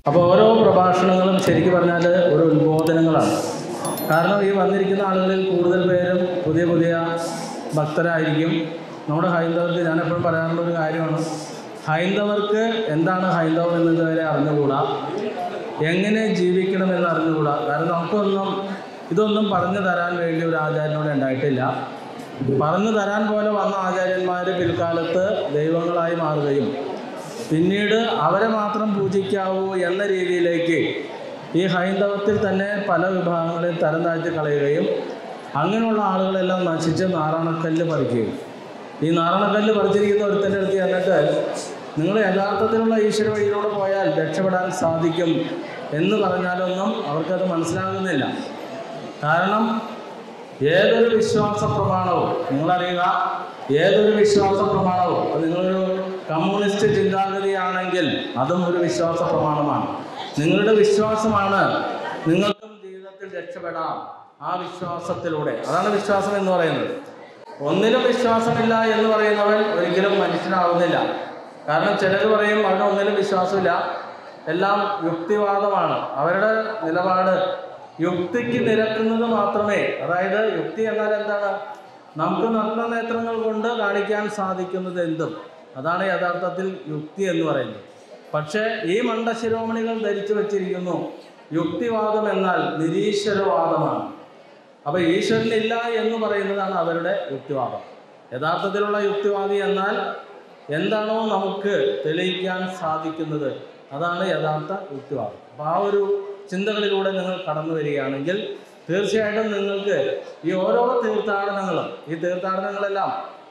അപ്പോൾ ഓരോ പ്രഭാഷണങ്ങളും ശരിക്കും പറഞ്ഞാൽ ഒരു ഉത്ബോധനങ്ങളാണ് കാരണം ഈ വന്നിരിക്കുന്ന ആളുകളിൽ കൂടുതൽ പേരും പുതിയ പുതിയ ഭക്തരായിരിക്കും നമ്മുടെ ഹൈന്ദവർക്ക് ഞാൻ എപ്പോഴും പറയാറുള്ള ഒരു കാര്യമാണ് ഹൈന്ദവർക്ക് എന്താണ് ഹൈന്ദവം എന്നത് വരെ അറിഞ്ഞുകൂടാ എങ്ങനെ ജീവിക്കണമെന്ന് അറിഞ്ഞുകൂടാ കാരണം നമുക്കൊന്നും ഇതൊന്നും പറഞ്ഞു തരാൻ വേണ്ടി ഒരു ആചാര്യനോട് ഉണ്ടായിട്ടില്ല പറഞ്ഞു തരാൻ പോലെ വന്ന ആചാര്യന്മാർ പിൽക്കാലത്ത് ദൈവങ്ങളായി മാറുകയും പിന്നീട് അവരെ മാത്രം പൂജിക്കാവൂ എന്ന രീതിയിലേക്ക് ഈ ഹൈന്ദവത്തിൽ തന്നെ പല വിഭാഗങ്ങളെയും തരം താഴ്ത്തി കളയുകയും അങ്ങനെയുള്ള ആളുകളെല്ലാം നശിച്ച് നാറാണക്കല്ല് പറിക്കുകയും ഈ നാറാണക്കല്ല് പറിച്ചിരിക്കുന്ന ഒരുത്തൻ്റെ അടുത്ത് എന്നിട്ട് നിങ്ങൾ യഥാർത്ഥത്തിലുള്ള ഈശ്വര വഴിയിലൂടെ പോയാൽ രക്ഷപ്പെടാൻ സാധിക്കും എന്ന് പറഞ്ഞാലൊന്നും അവർക്കത് മനസ്സിലാകുന്നില്ല കാരണം ഏതൊരു വിശ്വാസ പ്രമാണവും നിങ്ങളറിയുക ഏതൊരു വിശ്വാസ പ്രമാണവും അത് നിങ്ങളൊരു കമ്മ്യൂണിസ്റ്റ് ചിന്താഗതിയാണെങ്കിൽ അതും ഒരു വിശ്വാസ പ്രമാണമാണ് നിങ്ങളുടെ വിശ്വാസമാണ് നിങ്ങൾക്കും ജീവിതത്തിൽ രക്ഷപ്പെടാം ആ വിശ്വാസത്തിലൂടെ അതാണ് വിശ്വാസം എന്ന് പറയുന്നത് ഒന്നിലും വിശ്വാസമില്ല എന്ന് പറയുന്നവൻ ഒരിക്കലും മനുഷ്യനാവുന്നില്ല കാരണം ചിലർ പറയും അവന് ഒന്നിലും വിശ്വാസമില്ല എല്ലാം യുക്തിവാദമാണ് അവരുടെ നിലപാട് യുക്തിക്ക് നിരക്കുന്നത് മാത്രമേ അതായത് യുക്തി എന്നാൽ എന്താണ് നമുക്ക് നഗ്നനേത്രങ്ങൾ കൊണ്ട് കാണിക്കാൻ സാധിക്കുന്നത് എന്തും അതാണ് യഥാർത്ഥത്തിൽ യുക്തി എന്ന് പറയുന്നത് പക്ഷേ ഈ മണ്ടശിരോമണികൾ ധരിച്ചു വച്ചിരിക്കുന്നു യുക്തിവാദം എന്നാൽ നിരീശ്വരവാദമാണ് അപ്പോൾ ഈശ്വരനില്ല എന്ന് പറയുന്നതാണ് അവരുടെ യുക്തിവാദം യഥാർത്ഥത്തിലുള്ള യുക്തിവാദി എന്നാൽ എന്താണോ നമുക്ക് തെളിയിക്കാൻ സാധിക്കുന്നത് അതാണ് യഥാർത്ഥ യുക്തിവാദം അപ്പോൾ ആ ഒരു ചിന്തകളിലൂടെ നിങ്ങൾ കടന്നു വരികയാണെങ്കിൽ തീർച്ചയായിട്ടും നിങ്ങൾക്ക് ഈ ഓരോ തീർത്ഥാടനങ്ങളും ഈ തീർത്ഥാടനങ്ങളെല്ലാം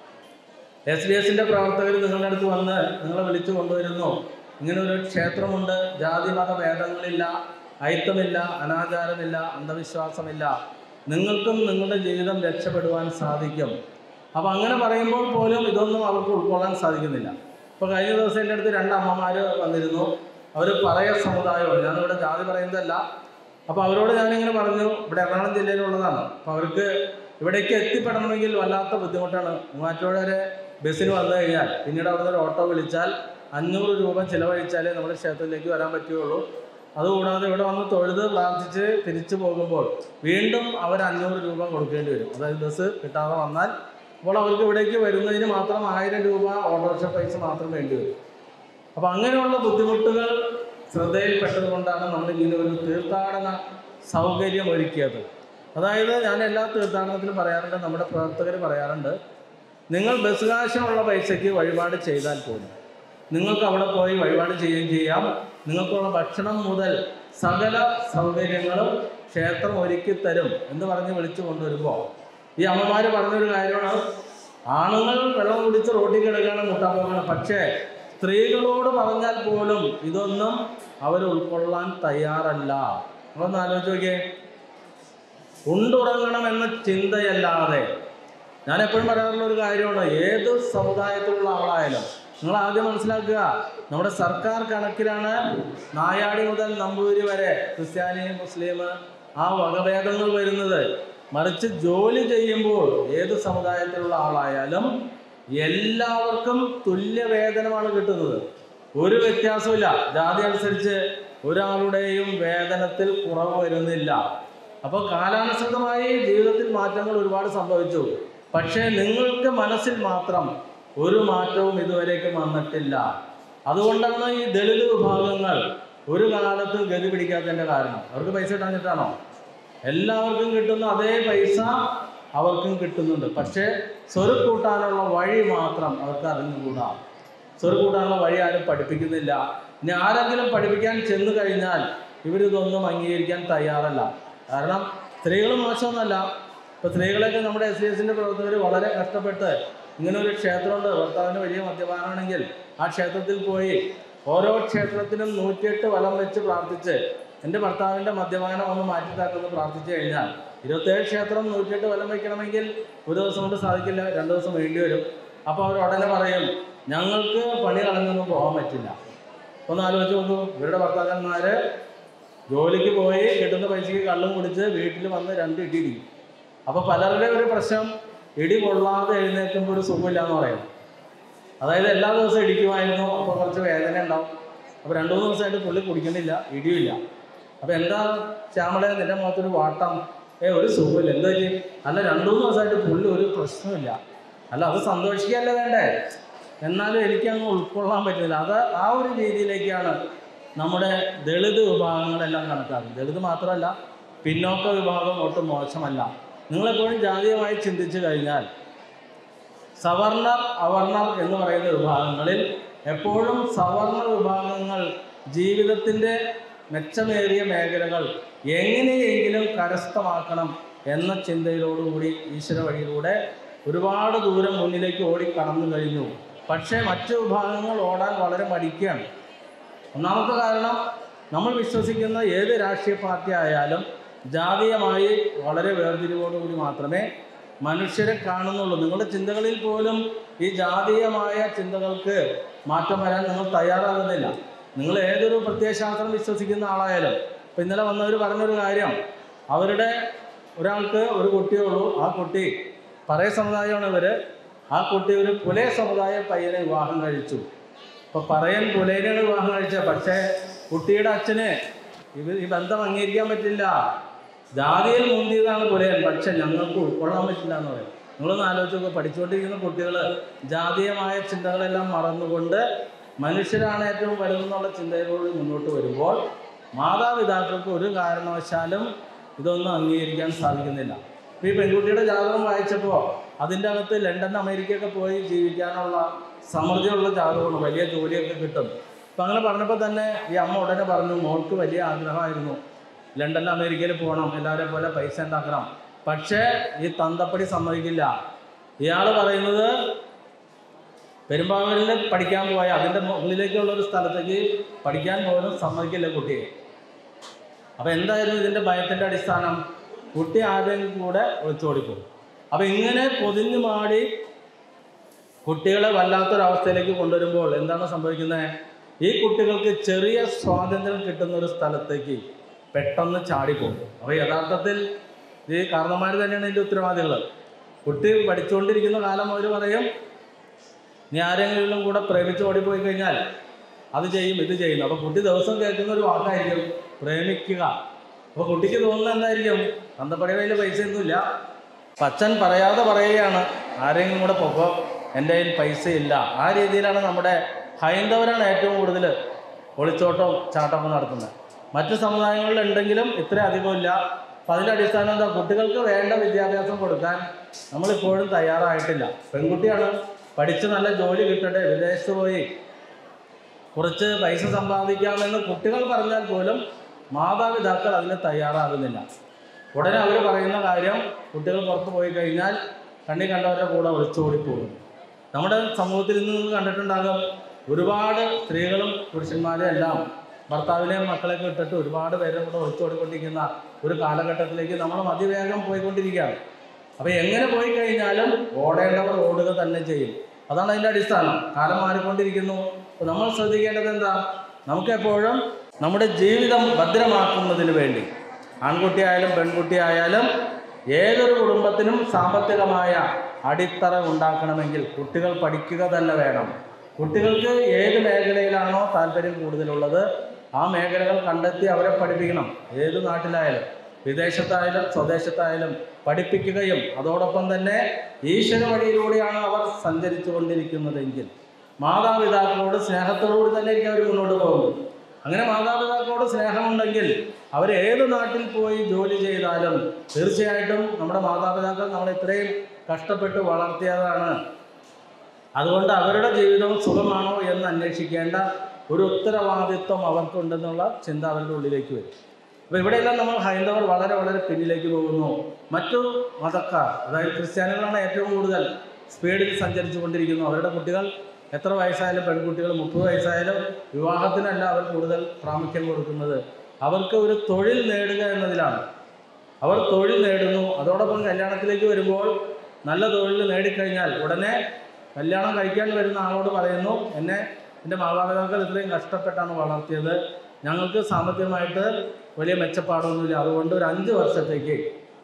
എസ് ബി എസിൻ്റെ പ്രവർത്തകർ നിങ്ങളുടെ അടുത്ത് വന്ന് നിങ്ങളെ വിളിച്ചു കൊണ്ടുവരുന്നു ഇങ്ങനെ ഒരു ക്ഷേത്രമുണ്ട് ജാതി മത ഭേദങ്ങളില്ല അയിത്തമില്ല അനാചാരമില്ല അന്ധവിശ്വാസമില്ല നിങ്ങൾക്കും നിങ്ങളുടെ ജീവിതം രക്ഷപ്പെടുവാൻ സാധിക്കും അപ്പോൾ അങ്ങനെ പറയുമ്പോൾ പോലും ഇതൊന്നും അവർക്ക് ഉൾക്കൊള്ളാൻ സാധിക്കുന്നില്ല ഇപ്പോൾ കഴിഞ്ഞ ദിവസം എൻ്റെ അടുത്ത് രണ്ട് അമ്മമാർ വന്നിരുന്നു അവർ പറയ സമുദായമാണ് ഞാനിവിടെ ജാതി പറയുന്നതല്ല അപ്പോൾ അവരോട് ഞാനിങ്ങനെ പറഞ്ഞു ഇവിടെ എറണാകുളം ജില്ലയിലുള്ളതാണ് അപ്പോൾ അവർക്ക് ഇവിടേക്ക് എത്തിപ്പെടണമെങ്കിൽ വല്ലാത്ത ബുദ്ധിമുട്ടാണ് മൂവാറ്റുപുഴ വരെ ബസ്സിന് വന്നു കഴിഞ്ഞാൽ പിന്നീട് അവിടെ ഒരു ഓട്ടോ വിളിച്ചാൽ അഞ്ഞൂറ് രൂപ ചിലവഴിച്ചാലേ നമ്മുടെ ക്ഷേത്രത്തിലേക്ക് വരാൻ പറ്റുകയുള്ളൂ അതുകൂടാതെ ഇവിടെ വന്ന് തൊഴുത് പ്രാർത്ഥിച്ച് തിരിച്ചു പോകുമ്പോൾ വീണ്ടും അവർ അഞ്ഞൂറ് രൂപ കൊടുക്കേണ്ടി വരും അതായത് ബസ് കിട്ടാതെ വന്നാൽ അപ്പോൾ അവർക്ക് ഇവിടേക്ക് വരുന്നതിന് മാത്രം ആയിരം രൂപ ഓട്ടോറിക്ഷ പൈസ മാത്രം വേണ്ടി വരും അപ്പോൾ അങ്ങനെയുള്ള ബുദ്ധിമുട്ടുകൾ ശ്രദ്ധയിൽപ്പെട്ടത് കൊണ്ടാണ് നമ്മൾ ഇങ്ങനെ ഒരു തീർത്ഥാടന സൗകര്യം ഒരുക്കിയത് അതായത് ഞാൻ എല്ലാ തീർത്ഥാടനത്തിലും പറയാറുണ്ട് നമ്മുടെ പ്രവർത്തകർ പറയാറുണ്ട് നിങ്ങൾ ബസ് കാശിനുള്ള പൈസയ്ക്ക് വഴിപാട് ചെയ്താൽ പോലും നിങ്ങൾക്ക് അവിടെ പോയി വഴിപാട് ചെയ്യുകയും ചെയ്യാം നിങ്ങൾക്കുള്ള ഭക്ഷണം മുതൽ സകല സൗകര്യങ്ങളും ക്ഷേത്രം ഒരുക്കി തരും എന്ന് പറഞ്ഞ് വിളിച്ചു കൊണ്ടുവരുമ്പോൾ ഈ അമ്മമാർ പറഞ്ഞൊരു കാര്യമാണ് ആണുങ്ങൾ വെള്ളം കുടിച്ച് റോട്ടിൽ കിടക്കുകയാണ് മുട്ടാൻ പോകണം പക്ഷേ സ്ത്രീകളോട് പറഞ്ഞാൽ പോലും ഇതൊന്നും അവർ ഉൾക്കൊള്ളാൻ തയ്യാറല്ല നമ്മളൊന്ന് ആലോചിച്ച് നോക്കിയേ ഉണ്ടുറങ്ങണം എന്ന ചിന്തയല്ലാതെ ഞാൻ എപ്പോഴും പറയാറുള്ള ഒരു കാര്യമാണ് ഏത് സമുദായത്തിലുള്ള ആളായാലും നിങ്ങൾ ആദ്യം മനസ്സിലാക്കുക നമ്മുടെ സർക്കാർ കണക്കിലാണ് നായാടി മുതൽ നമ്പൂരി വരെ ക്രിസ്ത്യാനി മുസ്ലിം ആ വകഭേദങ്ങൾ വരുന്നത് മറിച്ച് ജോലി ചെയ്യുമ്പോൾ ഏത് സമുദായത്തിലുള്ള ആളായാലും എല്ലാവർക്കും തുല്യ വേതനമാണ് കിട്ടുന്നത് ഒരു വ്യത്യാസമില്ല ജാതി അനുസരിച്ച് ഒരാളുടെയും വേതനത്തിൽ കുറവ് വരുന്നില്ല അപ്പോൾ കാലാനുസൃതമായി ജീവിതത്തിൽ മാറ്റങ്ങൾ ഒരുപാട് സംഭവിച്ചു പക്ഷേ നിങ്ങൾക്ക് മനസ്സിൽ മാത്രം ഒരു മാറ്റവും ഇതുവരേക്കും വന്നിട്ടില്ല അതുകൊണ്ടാണ് ഈ ദളിത് വിഭാഗങ്ങൾ ഒരു കാലത്തും ഗതി പിടിക്കാത്തതിൻ്റെ കാരണം അവർക്ക് പൈസ കിട്ടാഞ്ഞിട്ടാണോ എല്ലാവർക്കും കിട്ടുന്ന അതേ പൈസ അവർക്കും കിട്ടുന്നുണ്ട് പക്ഷേ സ്വരു കൂട്ടാനുള്ള വഴി മാത്രം അവർക്ക് അറിഞ്ഞുകൂടാ സ്വരു കൂട്ടാനുള്ള വഴി ആരും പഠിപ്പിക്കുന്നില്ല ഇനി ആരെങ്കിലും പഠിപ്പിക്കാൻ ചെന്നു കഴിഞ്ഞാൽ ഇവരിതൊന്നും അംഗീകരിക്കാൻ തയ്യാറല്ല കാരണം സ്ത്രീകൾ മോശമൊന്നുമല്ല ഇപ്പോൾ സ്ത്രീകളെയൊക്കെ നമ്മുടെ എസ് സി എസിൻ്റെ പ്രവർത്തകർ വളരെ കഷ്ടപ്പെട്ട് ഇങ്ങനെ ഒരു ക്ഷേത്രമുണ്ട് ഭർത്താവിന് വലിയ മദ്യപാനമാണെങ്കിൽ ആ ക്ഷേത്രത്തിൽ പോയി ഓരോ ക്ഷേത്രത്തിനും നൂറ്റിയെട്ട് വലം വെച്ച് പ്രാർത്ഥിച്ച് എൻ്റെ ഭർത്താവിൻ്റെ മദ്യപാനം ഒന്ന് മാറ്റിത്താക്കുമെന്ന് പ്രാർത്ഥിച്ചു കഴിഞ്ഞാൽ ഇരുപത്തേഴ് ക്ഷേത്രം നൂറ്റിയെട്ട് വലം വയ്ക്കണമെങ്കിൽ ഒരു ദിവസം കൊണ്ട് സാധിക്കില്ല രണ്ട് ദിവസം വേണ്ടി വരും അപ്പോൾ അവർ ഉടനെ പറയും ഞങ്ങൾക്ക് പണി കളഞ്ഞൊന്നും പോകാൻ പറ്റില്ല ഒന്ന് ആലോചിച്ച് നോക്കൂ ഇവരുടെ ഭർത്താക്കന്മാർ ജോലിക്ക് പോയി കിട്ടുന്ന പൈസയ്ക്ക് കള്ളും കുടിച്ച് വീട്ടിൽ വന്ന് രണ്ട് ഇടി ഇടിക്കും അപ്പോൾ പലരുടെ ഒരു പ്രശ്നം ഇടി കൊള്ളാതെ എഴുന്നേൽക്കുമ്പോൾ ഒരു സുഖമില്ല എന്ന് പറയുന്നത് അതായത് എല്ലാ ദിവസവും ഇടിക്കുമായിരുന്നു അപ്പോൾ കുറച്ച് വേദന ഉണ്ടാവും അപ്പോൾ രണ്ട് മൂന്ന് ദിവസമായിട്ട് പുള്ളി കുടിക്കണില്ല ഇടിയില്ല അപ്പോൾ എന്താ ശ്യാമളെ നിന്റെ മുഖത്തൊരു വാട്ടം ഏ ഒരു സുഖമില്ല എന്താ ചെയ്യും അല്ല രണ്ട് മൂന്ന് ദിവസമായിട്ട് പുള്ളി ഒരു പ്രശ്നമില്ല അല്ല അത് സന്തോഷിക്കുകയല്ലേ വേണ്ടേ എന്നാലും എനിക്കങ്ങ് ഉൾക്കൊള്ളാൻ പറ്റുന്നില്ല അത് ആ ഒരു രീതിയിലേക്കാണ് നമ്മുടെ ദളിത് വിഭാഗങ്ങളെല്ലാം കണക്കാക്കുന്നത് ദളിത് മാത്രമല്ല പിന്നോക്ക വിഭാഗം ഒട്ടും മോശമല്ല നിങ്ങളെപ്പോഴും ജാതീയമായി ചിന്തിച്ചു കഴിഞ്ഞാൽ സവർണർ അവർണർ എന്ന് പറയുന്ന വിഭാഗങ്ങളിൽ എപ്പോഴും സവർണ വിഭാഗങ്ങൾ ജീവിതത്തിൻ്റെ മെച്ചമേറിയ മേഖലകൾ എങ്ങനെയെങ്കിലും കരസ്ഥമാക്കണം എന്ന ചിന്തയിലോടുകൂടി ഈശ്വര വഴിയിലൂടെ ഒരുപാട് ദൂരം മുന്നിലേക്ക് ഓടി കടന്നു കഴിഞ്ഞു പക്ഷേ മറ്റു വിഭാഗങ്ങൾ ഓടാൻ വളരെ മടിക്കുകയാണ് ഒന്നാമത്തെ കാരണം നമ്മൾ വിശ്വസിക്കുന്ന ഏത് രാഷ്ട്രീയ പാർട്ടി ആയാലും ജാതീയമായി വളരെ വേർതിരിവോടുകൂടി മാത്രമേ മനുഷ്യരെ കാണുന്നുള്ളൂ നിങ്ങളുടെ ചിന്തകളിൽ പോലും ഈ ജാതീയമായ ചിന്തകൾക്ക് മാറ്റം വരാൻ നിങ്ങൾ തയ്യാറാകുന്നില്ല നിങ്ങൾ ഏതൊരു പ്രത്യയശാസ്ത്രം വിശ്വസിക്കുന്ന ആളായാലും ഇപ്പം ഇന്നലെ വന്നവർ പറഞ്ഞൊരു കാര്യം അവരുടെ ഒരാൾക്ക് ഒരു കുട്ടിയേ ഉള്ളൂ ആ കുട്ടി പറയ സമുദായമാണ് ഇവർ ആ കുട്ടി ഒരു പുലയ സമുദായ പയ്യനെ വിവാഹം കഴിച്ചു ഇപ്പൊ പറയാൻ പുലയനാണ് വിവാഹം കഴിച്ചത് പക്ഷേ കുട്ടിയുടെ അച്ഛന് ഇത് ഈ ബന്ധം അംഗീകരിക്കാൻ പറ്റില്ല ജാതിയിൽ മുന്തിയതാണ് പുലയൻ പക്ഷെ ഞങ്ങൾക്ക് ഉൾക്കൊള്ളാൻ പറ്റില്ല എന്ന് പറയും നിങ്ങളൊന്ന് ആലോചിച്ച് നോക്കുക പഠിച്ചുകൊണ്ടിരിക്കുന്ന കുട്ടികൾ ജാതീയമായ ചിന്തകളെല്ലാം മറന്നുകൊണ്ട് മനുഷ്യരാണ് ഏറ്റവും വലുതെന്നുള്ള ചിന്തയിലൂടെ മുന്നോട്ട് വരുമ്പോൾ മാതാപിതാക്കൾക്ക് ഒരു കാരണവശാലും ഇതൊന്നും അംഗീകരിക്കാൻ സാധിക്കുന്നില്ല ഇപ്പോൾ ഈ പെൺകുട്ടിയുടെ ജാതകം വായിച്ചപ്പോൾ അതിൻ്റെ അകത്ത് ലണ്ടൻ അമേരിക്കയൊക്കെ പോയി ജീവിക്കാനുള്ള സമൃദ്ധിയുള്ള ജാതകമാണ് വലിയ ജോലിയൊക്കെ കിട്ടും അപ്പം അങ്ങനെ പറഞ്ഞപ്പോൾ തന്നെ ഈ അമ്മ ഉടനെ പറഞ്ഞു മോൾക്ക് വലിയ ആഗ്രഹമായിരുന്നു ലണ്ടനിൽ അമേരിക്കയിൽ പോകണം എല്ലാവരെ പോലെ പൈസ ഉണ്ടാക്കണം പക്ഷേ ഈ തന്തപ്പടി സമ്മതിക്കില്ല ഇയാൾ പറയുന്നത് പെരുമ്പാവൂരിൽ പഠിക്കാൻ പോയ അതിൻ്റെ മുകളിലേക്കുള്ള ഒരു സ്ഥലത്തേക്ക് പഠിക്കാൻ പോലും സമ്മതിക്കില്ല കുട്ടിയെ അപ്പോൾ എന്തായിരുന്നു ഇതിൻ്റെ ഭയത്തിൻ്റെ അടിസ്ഥാനം കുട്ടി ആരുടെയും കൂടെ ഒളിച്ചോടിപ്പോകും അപ്പോൾ ഇങ്ങനെ പൊതിഞ്ഞു മാടി കുട്ടികളെ വല്ലാത്തൊരവസ്ഥയിലേക്ക് കൊണ്ടുവരുമ്പോൾ എന്താണ് സംഭവിക്കുന്നത് ഈ കുട്ടികൾക്ക് ചെറിയ സ്വാതന്ത്ര്യം കിട്ടുന്ന ഒരു സ്ഥലത്തേക്ക് പെട്ടെന്ന് ചാടിപ്പോകും അപ്പോൾ യഥാർത്ഥത്തിൽ ഈ കാരണന്മാർ തന്നെയാണ് ഇതിൻ്റെ ഉത്തരവാദികൾ കുട്ടി പഠിച്ചുകൊണ്ടിരിക്കുന്ന കാലം അവർ പറയും നീ ആരെങ്കിലും കൂടെ പ്രേമിച്ച് ഓടിപ്പോയി കഴിഞ്ഞാൽ അത് ചെയ്യും ഇത് ചെയ്യുന്നു അപ്പോൾ കുട്ടി ദിവസം കേൾക്കുന്ന ഒരു വാക്കായിരിക്കും പ്രേമിക്കുക അപ്പോൾ കുട്ടിക്ക് തോന്നുന്നത് എന്തായിരിക്കും തന്തപ്പടി കയ്യിൽ പൈസ ഒന്നുമില്ല അപ്പം അച്ഛൻ പറയാതെ പറയുകയാണ് ആരെങ്കിലും കൂടെ പൊക്കോ എൻ്റെ കയ്യിൽ പൈസ ഇല്ല ആ രീതിയിലാണ് നമ്മുടെ ഹൈന്ദവരാണ് ഏറ്റവും കൂടുതൽ ഒളിച്ചോട്ടവും ചാട്ടവും നടത്തുന്നത് മറ്റു സമുദായങ്ങളിൽ ഉണ്ടെങ്കിലും ഇത്ര അധികമില്ല അപ്പം അതിൻ്റെ അടിസ്ഥാനം എന്താ കുട്ടികൾക്ക് വേണ്ട വിദ്യാഭ്യാസം കൊടുക്കാൻ നമ്മളിപ്പോഴും തയ്യാറായിട്ടില്ല പെൺകുട്ടിയാണ് പഠിച്ച് നല്ല ജോലി കിട്ടട്ടെ വിദേശത്ത് പോയി കുറച്ച് പൈസ സമ്പാദിക്കാമെന്ന് കുട്ടികൾ പറഞ്ഞാൽ പോലും മാതാപിതാക്കൾ അതിന് തയ്യാറാകുന്നില്ല ഉടനെ അവർ പറയുന്ന കാര്യം കുട്ടികൾ പുറത്ത് പോയി കഴിഞ്ഞാൽ കണ്ണി കണ്ടവരുടെ കൂടെ ഒളിച്ചോടി പോകും നമ്മുടെ സമൂഹത്തിൽ ഇന്ന് നിങ്ങൾ കണ്ടിട്ടുണ്ടാകും ഒരുപാട് സ്ത്രീകളും പുരുഷന്മാരും എല്ലാം ഭർത്താവിനെയും മക്കളെയൊക്കെ ഇട്ടിട്ട് ഒരുപാട് പേരെ കൂടെ ഒളിച്ചോടിക്കൊണ്ടിരിക്കുന്ന ഒരു കാലഘട്ടത്തിലേക്ക് നമ്മൾ അതിവേഗം പോയിക്കൊണ്ടിരിക്കുകയാണ് അപ്പോൾ എങ്ങനെ പോയി കഴിഞ്ഞാലും ഓടേണ്ടവർ ഓടുക തന്നെ ചെയ്യും അതാണ് അതിൻ്റെ അടിസ്ഥാനം കാലം മാറിക്കൊണ്ടിരിക്കുന്നു അപ്പോൾ നമ്മൾ ശ്രദ്ധിക്കേണ്ടത് എന്താ നമുക്കെപ്പോഴും നമ്മുടെ ജീവിതം ഭദ്രമാക്കുന്നതിന് വേണ്ടി ആൺകുട്ടിയായാലും പെൺകുട്ടിയായാലും ഏതൊരു കുടുംബത്തിനും സാമ്പത്തികമായ അടിത്തറ ഉണ്ടാക്കണമെങ്കിൽ കുട്ടികൾ പഠിക്കുക തന്നെ വേണം കുട്ടികൾക്ക് ഏത് മേഖലയിലാണോ താല്പര്യം കൂടുതലുള്ളത് ആ മേഖലകൾ കണ്ടെത്തി അവരെ പഠിപ്പിക്കണം ഏത് നാട്ടിലായാലും വിദേശത്തായാലും സ്വദേശത്തായാലും പഠിപ്പിക്കുകയും അതോടൊപ്പം തന്നെ ഈശ്വര വഴിയിലൂടെയാണ് അവർ സഞ്ചരിച്ചു കൊണ്ടിരിക്കുന്നതെങ്കിൽ മാതാപിതാക്കളോട് സ്നേഹത്തോടുകൂടി തന്നെ ആയിരിക്കും അവർ മുന്നോട്ട് പോകുന്നത് അങ്ങനെ മാതാപിതാക്കളോട് സ്നേഹമുണ്ടെങ്കിൽ അവർ ഏത് നാട്ടിൽ പോയി ജോലി ചെയ്താലും തീർച്ചയായിട്ടും നമ്മുടെ മാതാപിതാക്കൾ നമ്മളെ ഇത്രയും കഷ്ടപ്പെട്ട് വളർത്തിയതാണ് അതുകൊണ്ട് അവരുടെ ജീവിതം സുഖമാണോ എന്ന് അന്വേഷിക്കേണ്ട ഒരു ഉത്തരവാദിത്വം അവർക്കുണ്ടെന്നുള്ള ചിന്ത അവരുടെ ഉള്ളിലേക്ക് വരും അപ്പോൾ ഇവിടെയെല്ലാം നമ്മൾ ഹൈന്ദവർ വളരെ വളരെ പിന്നിലേക്ക് പോകുന്നു മറ്റു മതക്കാർ അതായത് ക്രിസ്ത്യാനികളാണ് ഏറ്റവും കൂടുതൽ സ്പീഡിൽ സഞ്ചരിച്ചു കൊണ്ടിരിക്കുന്നു അവരുടെ കുട്ടികൾ എത്ര വയസ്സായാലും പെൺകുട്ടികൾ മുപ്പത് വയസ്സായാലും വിവാഹത്തിനല്ല അവർ കൂടുതൽ പ്രാമുഖ്യം കൊടുക്കുന്നത് അവർക്ക് ഒരു തൊഴിൽ നേടുക എന്നതിലാണ് അവർ തൊഴിൽ നേടുന്നു അതോടൊപ്പം കല്യാണത്തിലേക്ക് വരുമ്പോൾ നല്ല തൊഴിൽ നേടിക്കഴിഞ്ഞാൽ ഉടനെ കല്യാണം കഴിക്കാൻ വരുന്ന ആളോട് പറയുന്നു എന്നെ എൻ്റെ മാതാപിതാക്കൾ ഇത്രയും കഷ്ടപ്പെട്ടാണ് വളർത്തിയത് ഞങ്ങൾക്ക് സാമ്പത്തികമായിട്ട് വലിയ മെച്ചപ്പാടൊന്നുമില്ല അതുകൊണ്ട് ഒരു അഞ്ച് വർഷത്തേക്ക്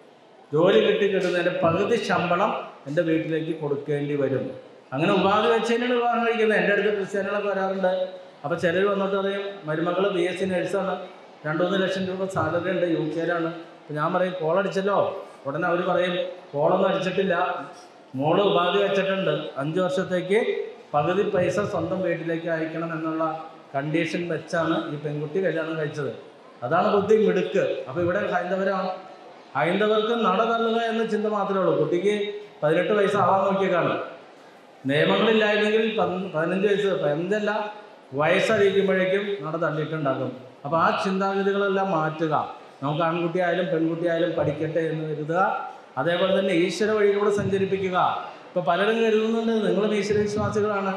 ജോലി കിട്ടി കിട്ടുന്നതിൻ്റെ പകുതി ശമ്പളം എൻ്റെ വീട്ടിലേക്ക് കൊടുക്കേണ്ടി വരും അങ്ങനെ ഉപാധി വെച്ച് തന്നെയാണ് വിവാഹം കഴിക്കുന്നത് എൻ്റെ അടുത്ത് ക്രിസ്ത്യാനികളൊക്കെ വരാറുണ്ട് അപ്പോൾ ചിലർ വന്നിട്ട് പറയും മരുമകൾ ബി എസ് സി നഴ്സാണ് രണ്ട് മൂന്ന് ലക്ഷം രൂപ സാലറി ഉണ്ട് യു കെയിലാണ് അപ്പോൾ ഞാൻ പറയും കോൾ അടിച്ചല്ലോ ഉടനെ അവർ പറയും കോളൊന്നും അടിച്ചിട്ടില്ല മോള് ഉപാധി വെച്ചിട്ടുണ്ട് അഞ്ച് വർഷത്തേക്ക് പകുതി പൈസ സ്വന്തം വീട്ടിലേക്ക് അയക്കണം എന്നുള്ള കണ്ടീഷൻ വെച്ചാണ് ഈ പെൺകുട്ടി കല്യാണം കഴിച്ചത് അതാണ് ബുദ്ധി മിടുക്ക് അപ്പോൾ ഇവിടെ ഹൈന്ദവരാണ് ഹൈന്ദവർക്ക് നട തള്ളുക എന്ന ചിന്ത മാത്രമേ ഉള്ളൂ കുട്ടിക്ക് പതിനെട്ട് വയസ്സ് ആവാൻ നോക്കിയേക്കാണ് നിയമങ്ങളില്ലായിരുന്നെങ്കിൽ പന്ത് പതിനഞ്ച് വയസ്സ് പതിനഞ്ചല്ല വയസ്സറിയിക്കുമ്പോഴേക്കും നട തള്ളിയിട്ടുണ്ടാകും അപ്പോൾ ആ ചിന്താഗതികളെല്ലാം മാറ്റുക നമുക്ക് ആൺകുട്ടിയായാലും പെൺകുട്ടിയായാലും പഠിക്കട്ടെ എന്ന് കരുതുക അതേപോലെ തന്നെ ഈശ്വര വഴിയിലൂടെ സഞ്ചരിപ്പിക്കുക ഇപ്പോൾ പലരും കരുതുന്നുണ്ട് നിങ്ങളും ഈശ്വര വിശ്വാസികളാണ്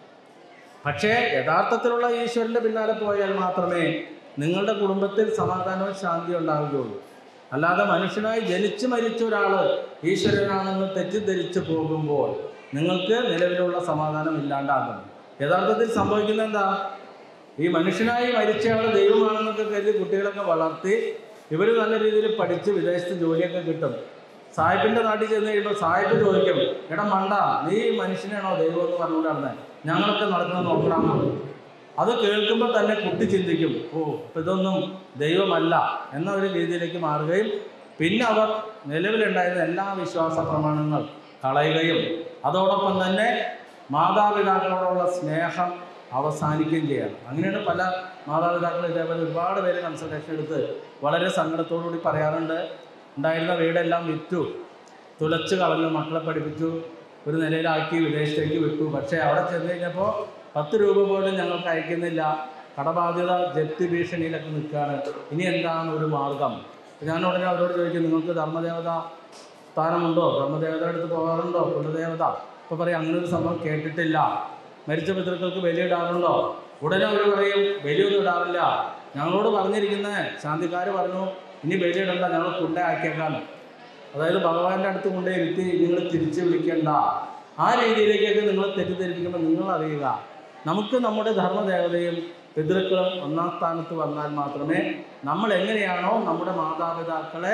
പക്ഷേ യഥാർത്ഥത്തിലുള്ള ഈശ്വരന്റെ പിന്നാലെ പോയാൽ മാത്രമേ നിങ്ങളുടെ കുടുംബത്തിൽ സമാധാനവും ശാന്തിയും ഉണ്ടാവുകയുള്ളൂ അല്ലാതെ മനുഷ്യനായി ജനിച്ചു മരിച്ച ഒരാൾ ഈശ്വരനാണെന്ന് തെറ്റിദ്ധരിച്ചു പോകുമ്പോൾ നിങ്ങൾക്ക് നിലവിലുള്ള സമാധാനം ഇല്ലാണ്ടാകും യഥാർത്ഥത്തിൽ സംഭവിക്കുന്നത് എന്താ ഈ മനുഷ്യനായി മരിച്ചയാൾ ദൈവമാണെന്നൊക്കെ കരുതി കുട്ടികളൊക്കെ വളർത്തി ഇവർ നല്ല രീതിയിൽ പഠിച്ച് വിദേശത്ത് ജോലിയൊക്കെ കിട്ടും സാഹിബിന്റെ നാട്ടിൽ ചെന്ന് കഴിയുമ്പോൾ സാഹിബ് ചോദിക്കും എടാ മണ്ട നീ മനുഷ്യനാണോ ദൈവം എന്ന് പറഞ്ഞുകൊണ്ട് നടന്നത് ഞങ്ങളൊക്കെ നടക്കുന്നത് നോക്കണമെന്ന് പറയും. അത് കേൾക്കുമ്പോൾ തന്നെ കുട്ടി ചിന്തിക്കും ഓ ഇപ്പം ഇതൊന്നും ദൈവമല്ല എന്ന ഒരു രീതിയിലേക്ക് മാറുകയും പിന്നെ അവർ നിലവിലുണ്ടായിരുന്ന എല്ലാ വിശ്വാസ പ്രമാണങ്ങൾ കളയുകയും അതോടൊപ്പം തന്നെ മാതാപിതാക്കളോടുള്ള സ്നേഹം അവസാനിക്കുകയും ചെയ്യണം അങ്ങനെയാണ് പല മാതാപിതാക്കളും ഇതേപോലെ ഒരുപാട് പേര് കൺസൾട്ടേഷൻ എടുത്ത് വളരെ സങ്കടത്തോടു കൂടി പറയാറുണ്ട് ഉണ്ടായിരുന്ന വീടെല്ലാം വിറ്റു തുലച്ച് കളഞ്ഞു മക്കളെ പഠിപ്പിച്ചു ഒരു നിലയിലാക്കി വിദേശത്തേക്ക് വിട്ടു പക്ഷേ അവിടെ ചെന്ന് കഴിഞ്ഞപ്പോൾ പത്ത് രൂപ പോലും ഞങ്ങൾക്ക് അയക്കുന്നില്ല കടബാധ്യത ജപ്തി ഭീഷണിയിലൊക്കെ നിൽക്കുകയാണ് ഇനി എന്താണ് ഒരു മാർഗം ഞാൻ ഉടനെ അവരോട് ചോദിക്കും നിങ്ങൾക്ക് ധർമ്മദേവത സ്ഥാനമുണ്ടോ ധർമ്മദേവത അടുത്ത് പോകാറുണ്ടോ കുലദേവത ഇപ്പോൾ പറയും അങ്ങനെ ഒരു സംഭവം കേട്ടിട്ടില്ല മരിച്ച പിതൃക്കൾക്ക് ബലിയിടാറുണ്ടോ ഉടനെ അവർ പറയും ബലിയൊന്നും ഇടാറില്ല ഞങ്ങളോട് പറഞ്ഞിരിക്കുന്ന ശാന്തിക്കാർ പറഞ്ഞു ഇനി ബലിയിടണ്ട ഞങ്ങൾ കൊണ്ടേ ആക്കിയേക്കാം അതായത് ഭഗവാന്റെ അടുത്ത് കൊണ്ടേ ഇരുത്തി നിങ്ങൾ തിരിച്ചു വിളിക്കേണ്ട ആ രീതിയിലേക്കൊക്കെ നിങ്ങൾ തെറ്റിദ്ധരിപ്പിക്കുമ്പോൾ നിങ്ങൾ അറിയുക നമുക്ക് നമ്മുടെ ധർമ്മദേവതയും പിതൃക്കളും ഒന്നാം സ്ഥാനത്ത് വന്നാൽ മാത്രമേ നമ്മൾ എങ്ങനെയാണോ നമ്മുടെ മാതാപിതാക്കളെ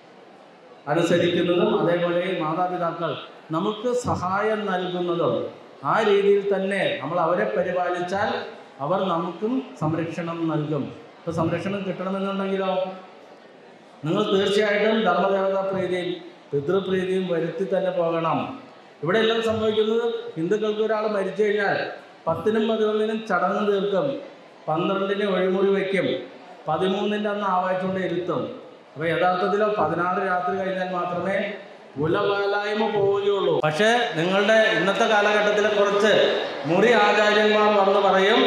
അനുസരിക്കുന്നതും അതേപോലെ ഈ മാതാപിതാക്കൾ നമുക്ക് സഹായം നൽകുന്നതും ആ രീതിയിൽ തന്നെ നമ്മൾ അവരെ പരിപാലിച്ചാൽ അവർ നമുക്കും സംരക്ഷണം നൽകും ഇപ്പോൾ സംരക്ഷണം കിട്ടണമെന്നുണ്ടെങ്കിലോ നിങ്ങൾ തീർച്ചയായിട്ടും ധർമ്മദേവതാ പ്രീതിയും പിതൃപ്രീതിയും വരുത്തി തന്നെ പോകണം ഇവിടെ എല്ലാം സംഭവിക്കുന്നത് ഹിന്ദുക്കൾക്ക് ഒരാൾ മരിച്ചു കഴിഞ്ഞാൽ പത്തിനും പതിനൊന്നിനും ചടങ്ങ് തീർക്കും പന്ത്രണ്ടിന് ഒഴിമുറി വയ്ക്കും പതിമൂന്നിൻ്റെ അന്ന് ആവാച്ചുകൊണ്ട് ഇരുത്തും അപ്പോൾ യഥാർത്ഥത്തിലോ പതിനാറ് രാത്രി കഴിഞ്ഞാൽ മാത്രമേ കുലപാലായ്മ പോവുകയുള്ളൂ പക്ഷേ നിങ്ങളുടെ ഇന്നത്തെ കാലഘട്ടത്തിലെ കുറച്ച് മുറി ആചാര്യന്മാർ വന്ന് പറയും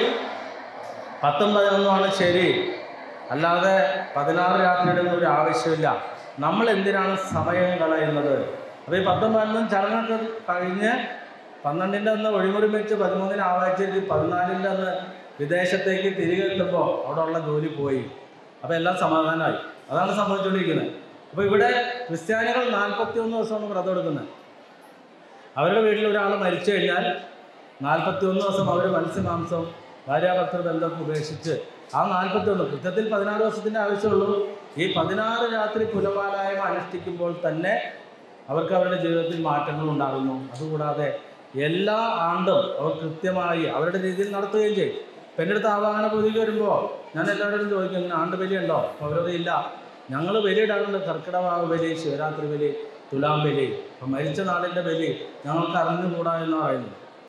പത്തും പതിനൊന്നുമാണ് ശരി അല്ലാതെ പതിനാറ് രാത്രിയുടെ ഒന്നും ഒരു ആവശ്യമില്ല നമ്മൾ എന്തിനാണ് സമയം കളയുന്നത് അപ്പോൾ ഈ പത്തും പതിനൊന്നും ചടങ്ങൊക്കെ കഴിഞ്ഞ് പന്ത്രണ്ടിൻ്റെ അന്ന് ഒഴിമുറി വെച്ച് പതിമൂന്നിന് ആവാഴ്ചയിൽ പതിനാലിൻ്റെ അന്ന് വിദേശത്തേക്ക് തിരികെ എത്തുമ്പോൾ അവിടെ ഉള്ള ജോലി പോയി അപ്പോൾ എല്ലാം സമാധാനമായി അതാണ് സംഭവിച്ചുകൊണ്ടിരിക്കുന്നത് അപ്പോൾ ഇവിടെ ക്രിസ്ത്യാനികൾ നാൽപ്പത്തി ഒന്ന് ദിവസമാണ് വ്രതം എടുക്കുന്നത് അവരുടെ വീട്ടിൽ ഒരാൾ മരിച്ചു കഴിഞ്ഞാൽ നാൽപ്പത്തി ഒന്ന് ദിവസം അവർ മത്സ്യമാംസം ഭാര്യാഭർത്തൃ ബന്ധം ഉപേക്ഷിച്ച് ആ നാൽപ്പത്തി ഒന്ന് കൃത്യത്തിൽ പതിനാറ് ദിവസത്തിൻ്റെ ആവശ്യമുള്ളൂ ഈ പതിനാറ് രാത്രി പുലപാലായ്മ അനുഷ്ഠിക്കുമ്പോൾ തന്നെ അവർക്ക് അവരുടെ ജീവിതത്തിൽ മാറ്റങ്ങൾ ഉണ്ടാകുന്നു അതുകൂടാതെ എല്ലാ ആണ്ടും അവർ കൃത്യമായി അവരുടെ രീതിയിൽ നടത്തുകയും ചെയ്യും ഇപ്പം എൻ്റെ അടുത്ത് ആവാഹന പൂജയ്ക്ക് വരുമ്പോൾ ഞാൻ എല്ലാവരോടും ചോദിക്കും ഇങ്ങനെ ആണ്ട് ബലി ഉണ്ടോ അപ്പോൾ അവരത് ഇല്ല ഞങ്ങൾ ബലിയിടാറുണ്ട് കർക്കിടക ബലി ശിവരാത്രി ബലി തുലാം ബലി അപ്പം മരിച്ച നാളിൻ്റെ ബലി ഞങ്ങൾക്ക് അറിഞ്ഞുകൂടാ എന്ന് പറയുന്നു